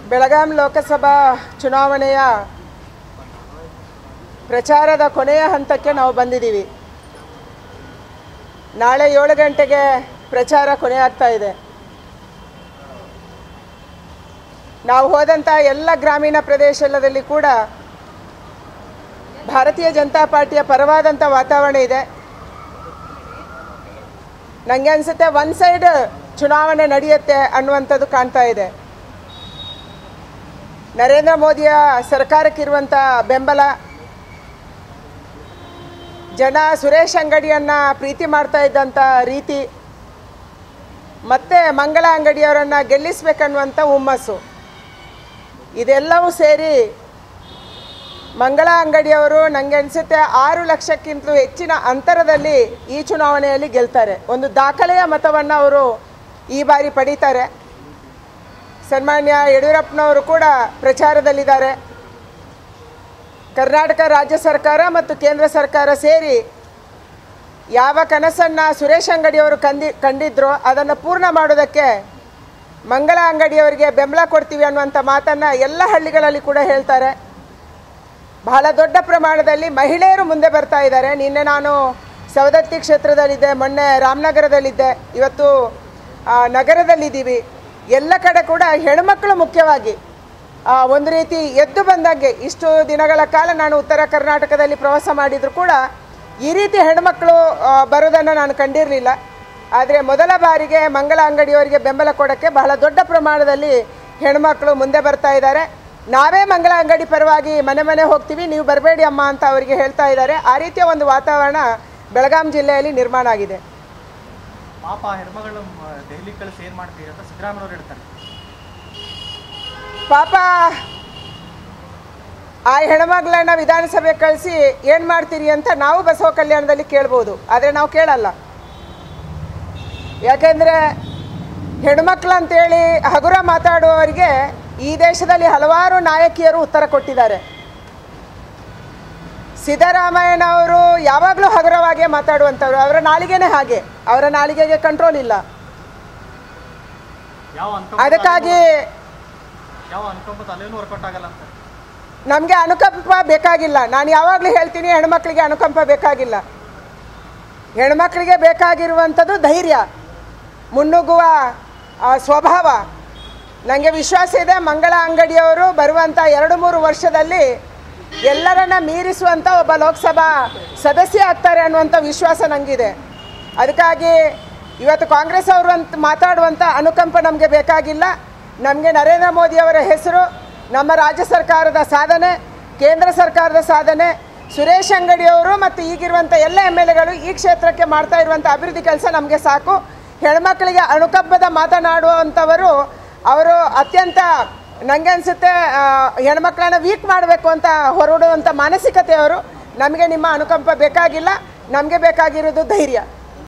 ಬೆಳಗಾಂ ಲೋಕಸಭಾ ಚುನಾವಣೆಯ ಪ್ರಚಾರದ ಕೊನೆಯ ಹಂತಕ್ಕೆ ನಾವು ಬಂದಿದ್ದೀವಿ ನಾಳೆ ಏಳು ಗಂಟೆಗೆ ಪ್ರಚಾರ ಕೊನೆ ಆಗ್ತಾ ಇದೆ ನಾವು ಹೋದಂಥ ಎಲ್ಲ ಗ್ರಾಮೀಣ ಪ್ರದೇಶದಲ್ಲಿ ಕೂಡ ಭಾರತೀಯ ಜನತಾ ಪಾರ್ಟಿಯ ಪರವಾದಂಥ ವಾತಾವರಣ ಇದೆ ನನಗೆ ಅನಿಸುತ್ತೆ ಒನ್ ಸೈಡ್ ಚುನಾವಣೆ ನಡೆಯುತ್ತೆ ಅನ್ನುವಂಥದ್ದು ಕಾಣ್ತಾ ಇದೆ ನರೇಂದ್ರ ಮೋದಿಯ ಸರ್ಕಾರಕ್ಕಿರುವಂಥ ಬೆಂಬಲ ಜನ ಸುರೇಶ್ ಅಂಗಡಿಯನ್ನು ಪ್ರೀತಿ ಮಾಡ್ತಾ ಇದ್ದಂಥ ರೀತಿ ಮತ್ತೆ ಮಂಗಳ ಅಂಗಡಿಯವರನ್ನು ಗೆಲ್ಲಿಸ್ಬೇಕನ್ನುವಂಥ ಹುಮ್ಮಸ್ಸು ಇದೆಲ್ಲವೂ ಸೇರಿ ಮಂಗಳ ಅಂಗಡಿಯವರು ನನಗೆ ಅನಿಸುತ್ತೆ ಆರು ಲಕ್ಷಕ್ಕಿಂತಲೂ ಹೆಚ್ಚಿನ ಅಂತರದಲ್ಲಿ ಈ ಚುನಾವಣೆಯಲ್ಲಿ ಗೆಲ್ತಾರೆ ಒಂದು ದಾಖಲೆಯ ಮತವನ್ನು ಅವರು ಈ ಬಾರಿ ಪಡೀತಾರೆ ಸನ್ಮಾನ್ಯ ಯಡಿಯೂರಪ್ಪನವರು ಕೂಡ ಪ್ರಚಾರದಲ್ಲಿದ್ದಾರೆ ಕರ್ನಾಟಕ ರಾಜ್ಯ ಸರ್ಕಾರ ಮತ್ತು ಕೇಂದ್ರ ಸರ್ಕಾರ ಸೇರಿ ಯಾವ ಕನಸನ್ನು ಸುರೇಶ್ ಅಂಗಡಿಯವರು ಕಂದಿ ಕಂಡಿದ್ರೋ ಅದನ್ನು ಪೂರ್ಣ ಮಾಡೋದಕ್ಕೆ ಮಂಗಳ ಅಂಗಡಿಯವರಿಗೆ ಬೆಂಬಲ ಕೊಡ್ತೀವಿ ಅನ್ನುವಂಥ ಮಾತನ್ನು ಎಲ್ಲ ಹಳ್ಳಿಗಳಲ್ಲಿ ಕೂಡ ಹೇಳ್ತಾರೆ ಬಹಳ ದೊಡ್ಡ ಪ್ರಮಾಣದಲ್ಲಿ ಮಹಿಳೆಯರು ಮುಂದೆ ಬರ್ತಾ ಇದ್ದಾರೆ ನಿನ್ನೆ ನಾನು ಸವದತ್ತಿ ಕ್ಷೇತ್ರದಲ್ಲಿದ್ದೆ ಮೊನ್ನೆ ರಾಮನಗರದಲ್ಲಿದ್ದೆ ಇವತ್ತು ಆ, ನಗರದಲ್ಲಿದ್ದೀವಿ ಎಲ್ಲ ಕಡೆ ಕೂಡ ಹೆಣ್ಮಕ್ಳು ಮುಖ್ಯವಾಗಿ ಆ, ಒಂದು ರೀತಿ ಎದ್ದು ಬಂದಂಗೆ ಇಷ್ಟು ದಿನಗಳ ಕಾಲ ನಾನು ಉತ್ತರ ಕರ್ನಾಟಕದಲ್ಲಿ ಪ್ರವಾಸ ಮಾಡಿದ್ರು ಕೂಡ ಈ ರೀತಿ ಹೆಣ್ಮಕ್ಳು ಆ, ಬರೋದನ್ನು ನಾನು ಕಂಡಿರಲಿಲ್ಲ ಆದರೆ ಮೊದಲ ಬಾರಿಗೆ ಮಂಗಳ ಅಂಗಡಿಯವರಿಗೆ ಬೆಂಬಲ ಕೊಡೋಕ್ಕೆ ಬಹಳ ದೊಡ್ಡ ಪ್ರಮಾಣದಲ್ಲಿ ಹೆಣ್ಮಕ್ಳು ಮುಂದೆ ಬರ್ತಾ ಇದ್ದಾರೆ ನಾವೇ ಮಂಗಳ ಅಂಗಡಿ ಪರವಾಗಿ ಮನೆ ಮನೆ ಹೋಗ್ತೀವಿ ನೀವು ಬರಬೇಡಿ ಅಮ್ಮ ಅಂತ ಅವರಿಗೆ ಹೇಳ್ತಾ ಇದ್ದಾರೆ ಆ ರೀತಿಯ ಒಂದು ವಾತಾವರಣ ಬೆಳಗಾಂ ಜಿಲ್ಲೆಯಲ್ಲಿ ನಿರ್ಮಾಣ ಆಗಿದೆ ಪಾಪ ಹೆಣ್ಮಗಳು ಮ- ದೆಹಲಿ ಕಳಿಸಿ ಏನು ಮಾಡ್ತೀರಿ ಅಂತ ಸಿದ್ದರಾಮಯ್ಯವ್ರು ಹೇಳ್ತಾರೆ ಪಾಪ ಆ ಹೆಣ್ಮಗಳನ್ನ ವಿಧಾನಸಭೆ ಕಳಿಸಿ ಏನು ಮಾಡ್ತೀರಿ ಅಂತ ನಾವು ಬಸವ ಕಲ್ಯಾಣದಲ್ಲಿ ಕೇಳ್ಬೋದು ಆದರೆ ನಾವು ಕೇಳಲ್ಲ ಯಾಕೆಂದರೆ ಹೆಣ್ಮಕ್ಳು ಅಂತೇಳಿ ಹಗುರ ಮಾತಾಡುವವರಿಗೆ ಈ ದೇಶದಲ್ಲಿ ಹಲವಾರು ನಾಯಕಿಯರು ಉತ್ತರ ಕೊಟ್ಟಿದ್ದಾರೆ ಸಿದ್ದರಾಮಯ್ಯನವರು ಯಾವಾಗಲೂ ಹಗುರವಾಗೇ ಮಾತಾಡುವಂಥವ್ರು ಅವರ ನಾಲಿಗೆನೇ ಹಾಗೆ ಅವರ ನಾಲಿಗೆಗೆ ಕಂಟ್ರೋಲ್ ಇಲ್ಲ ಯಾವ ಅನುಕಂಪ ಅದಕ್ಕಾಗಿ ಯಾವ ಅನುಕಂಪದ ಅಲ್ಲೇನು ವರ್ಕೌಟ್ ಆಗಲ್ಲ ಅಂತ ನಮಗೆ ಅನುಕಂಪ ಬೇಕಾಗಿಲ್ಲ ನಾನು ಯಾವಾಗಲೂ ಹೇಳ್ತೀನಿ ಹೆಣ್ಮಕ್ಳಿಗೆ ಅನುಕಂಪ ಬೇಕಾಗಿಲ್ಲ ಹೆಣ್ಮಕ್ಳಿಗೆ ಬೇಕಾಗಿರುವಂಥದ್ದು ಧೈರ್ಯ ಮುನ್ನುಗ್ಗುವ ಆ, ಸ್ವಭಾವ ನನಗೆ ವಿಶ್ವಾಸ ಇದೆ ಮಂಗಳ ಅಂಗಡಿಯವರು ಬರುವಂಥ ಎರಡು ಮೂರು ವರ್ಷದಲ್ಲಿ ಎಲ್ಲರನ್ನ ಮೀರಿಸುವಂಥ ಒಬ್ಬ ಲೋಕಸಭಾ ಸದಸ್ಯ ಆಗ್ತಾರೆ ಅನ್ನುವಂಥ ವಿಶ್ವಾಸ ನನಗಿದೆ ಅದಕ್ಕಾಗಿ ಇವತ್ತು ಕಾಂಗ್ರೆಸ್ ಅವರು ಅಂತ ಮಾತಾಡುವಂಥ ಅನುಕಂಪ ನಮಗೆ ಬೇಕಾಗಿಲ್ಲ ನಮಗೆ ನರೇಂದ್ರ ಮೋದಿಯವರ ಹೆಸರು ನಮ್ಮ ರಾಜ್ಯ ಸರ್ಕಾರದ ಸಾಧನೆ ಕೇಂದ್ರ ಸರ್ಕಾರದ ಸಾಧನೆ ಸುರೇಶ್ ಅಂಗಡಿಯವರು ಮತ್ತು ಈಗಿರುವಂಥ ಎಲ್ಲ ಎಮ್ ಎಲ್ ಎಗಳು ಈ ಕ್ಷೇತ್ರಕ್ಕೆ ಮಾಡ್ತಾ ಇರುವಂಥ ಅಭಿವೃದ್ಧಿ ಕೆಲಸ ನಮಗೆ ಸಾಕು ಹೆಣ್ಮಕ್ಳಿಗೆ ಅಣುಕಬ್ಬದ ಮಾತನಾಡುವಂಥವರು ಅವರು ಅತ್ಯಂತ ನನಗೆ ಅನಿಸುತ್ತೆ ಹೆಣ್ಮಕ್ಳನ್ನ ವೀಕ್ ಮಾಡಬೇಕು ಅಂತ ಹೊರಡುವಂಥ ಮಾನಸಿಕತೆಯವರು ನಮಗೆ ನಿಮ್ಮ ಅನುಕಂಪ ಬೇಕಾಗಿಲ್ಲ ನಮಗೆ ಬೇಕಾಗಿರೋದು ಧೈರ್ಯ